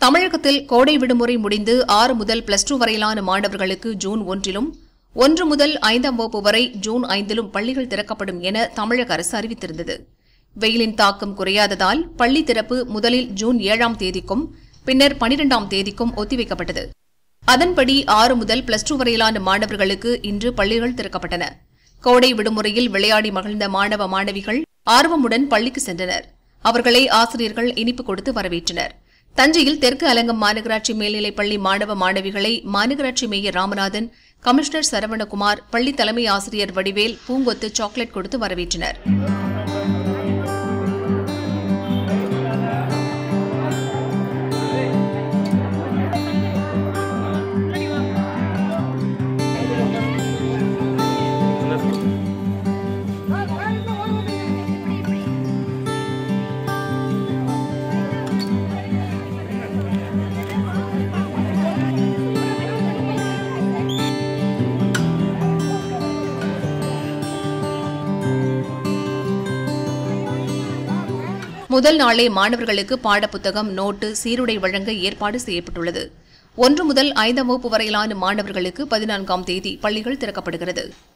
தமிழகத்தில் கோடை விடுமுறை முடிந்து ஆறு முதல் பிளஸ் டூ வரையிலான மாணவர்களுக்கு ஜூன் ஒன்றிலும் ஒன்று முதல் ஐந்தாம் வகுப்பு வரை ஜூன் ஐந்திலும் பள்ளிகள் திறக்கப்படும் என தமிழக அரசு அறிவித்திருந்தது வெயிலின் தாக்கம் குறையாததால் பள்ளி திறப்பு முதலில் ஜூன் ஏழாம் தேதிக்கும் பின்னர் பனிரெண்டாம் தேதிக்கும் ஒத்திவைக்கப்பட்டது அதன்படி ஆறு முதல் பிளஸ் டூ வரையிலான மாணவர்களுக்கு இன்று பள்ளிகள் திறக்கப்பட்டன கோடை விடுமுறையில் விளையாடி மகிழ்ந்த மாணவ மாணவிகள் ஆர்வமுடன் பள்ளிக்கு சென்றனர் அவர்களை ஆசிரியர்கள் இனிப்பு கொடுத்து வரவேற்றனர் தஞ்சையில் தெற்கு அலங்கம் மாநகராட்சி மேல்நிலைப் பள்ளி மாணவ மாணவிகளை மாநகராட்சி மேயர் ராமநாதன் கமிஷனர் சரவணகுமார் பள்ளி தலைமை ஆசிரியர் வடிவேல் பூங்கொத்து சாக்லேட் கொடுத்து வரவேற்றனர் முதல் நாளே மாணவர்களுக்கு பாடப்புத்தகம் நோட்டு சீருடை வழங்க ஏற்பாடு செய்யப்பட்டுள்ளது ஒன்று முதல் ஐந்தாம் வகுப்பு வரையிலான மாணவர்களுக்கு பதினான்காம் தேதி பள்ளிகள் திறக்கப்படுகிறது